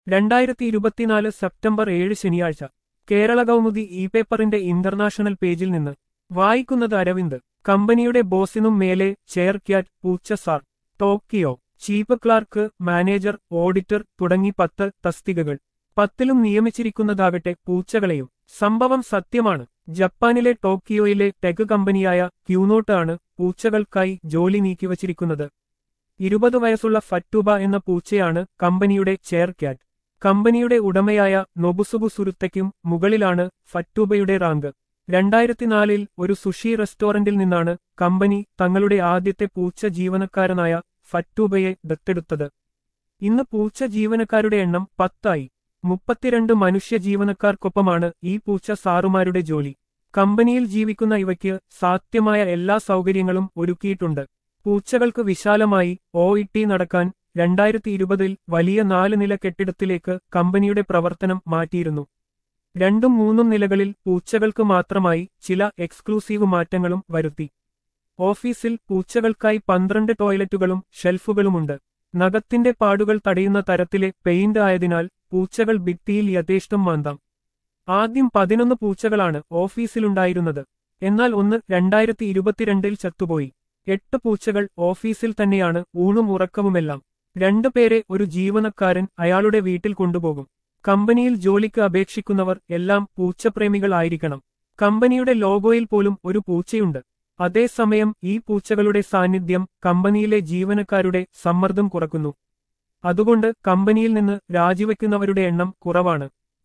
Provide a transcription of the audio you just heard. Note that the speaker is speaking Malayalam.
രണ്ടായിരത്തി ഇരുപത്തിനാല് സെപ്റ്റംബർ ഏഴ് ശനിയാഴ്ച കേരള കൗമുദി ഇ പേപ്പറിന്റെ ഇന്റർനാഷണൽ പേജിൽ നിന്ന് വായിക്കുന്നത് അരവിന്ദ് കമ്പനിയുടെ ബോസിനും മേലെ ചെയർ ക്യാറ്റ് പൂച്ച sir Tokyo chief clerk manager auditor തുടങ്ങി പത്ത് തസ്തികകൾ പത്തിലും നിയമിച്ചിരിക്കുന്നതാകട്ടെ പൂച്ചകളെയും സംഭവം സത്യമാണ് ജപ്പാനിലെ ടോക്കിയോയിലെ ടെക് കമ്പനിയായ ക്യൂനോട്ട് ആണ് പൂച്ചകൾക്കായി ജോലി നീക്കിവച്ചിരിക്കുന്നത് ഇരുപത് വയസ്സുള്ള ഫറ്റുബ എന്ന പൂച്ചയാണ് കമ്പനിയുടെ ചെയർ ക്യാറ്റ് കമ്പനിയുടെ ഉടമയായ നൊബുസുബു സുരുത്തയ്ക്കും മുകളിലാണ് ഫറ്റുബയുടെ റാങ്ക് രണ്ടായിരത്തിനാലിൽ ഒരു സുഷി റെസ്റ്റോറന്റിൽ നിന്നാണ് കമ്പനി തങ്ങളുടെ ആദ്യത്തെ പൂച്ച ജീവനക്കാരനായ ഫറ്റൂബയെ ദത്തെടുത്തത് ഇന്ന് പൂച്ച ജീവനക്കാരുടെ എണ്ണം പത്തായി മുപ്പത്തിരണ്ട് മനുഷ്യ ജീവനക്കാർക്കൊപ്പമാണ് ഈ പൂച്ച സാറുമാരുടെ ജോലി കമ്പനിയിൽ ജീവിക്കുന്ന ഇവയ്ക്ക് സാധ്യമായ എല്ലാ സൗകര്യങ്ങളും ഒരുക്കിയിട്ടുണ്ട് പൂച്ചകൾക്ക് വിശാലമായി ഒ നടക്കാൻ രണ്ടായിരത്തി ഇരുപതിൽ വലിയ നാല് നില കെട്ടിടത്തിലേക്ക് കമ്പനിയുടെ പ്രവർത്തനം മാറ്റിയിരുന്നു രണ്ടും മൂന്നും നിലകളിൽ പൂച്ചകൾക്ക് മാത്രമായി ചില എക്സ്ക്ലൂസീവ് മാറ്റങ്ങളും വരുത്തി ഓഫീസിൽ പൂച്ചകൾക്കായി പന്ത്രണ്ട് ടോയ്ലറ്റുകളും ഷെൽഫുകളുമുണ്ട് നഖത്തിന്റെ പാടുകൾ തടയുന്ന തരത്തിലെ പെയിന്റ് ആയതിനാൽ പൂച്ചകൾ ഭിത്തിയിൽ യഥേഷ്ടം മാന്താം ആദ്യം പതിനൊന്ന് പൂച്ചകളാണ് ഓഫീസിലുണ്ടായിരുന്നത് എന്നാൽ ഒന്ന് രണ്ടായിരത്തി ഇരുപത്തിരണ്ടിൽ ചത്തുപോയി എട്ട് പൂച്ചകൾ ഓഫീസിൽ തന്നെയാണ് ഊണും ഉറക്കവുമെല്ലാം രണ്ടുപേരെ ഒരു ജീവനക്കാരൻ അയാളുടെ വീട്ടിൽ കൊണ്ടുപോകും കമ്പനിയിൽ ജോലിക്ക് അപേക്ഷിക്കുന്നവർ എല്ലാം പൂച്ചപ്രേമികൾ ആയിരിക്കണം കമ്പനിയുടെ ലോഗോയിൽ പോലും ഒരു പൂച്ചയുണ്ട് അതേസമയം ഈ പൂച്ചകളുടെ സാന്നിധ്യം കമ്പനിയിലെ ജീവനക്കാരുടെ സമ്മർദ്ദം കുറക്കുന്നു അതുകൊണ്ട് കമ്പനിയിൽ നിന്ന് രാജിവെക്കുന്നവരുടെ എണ്ണം കുറവാണ്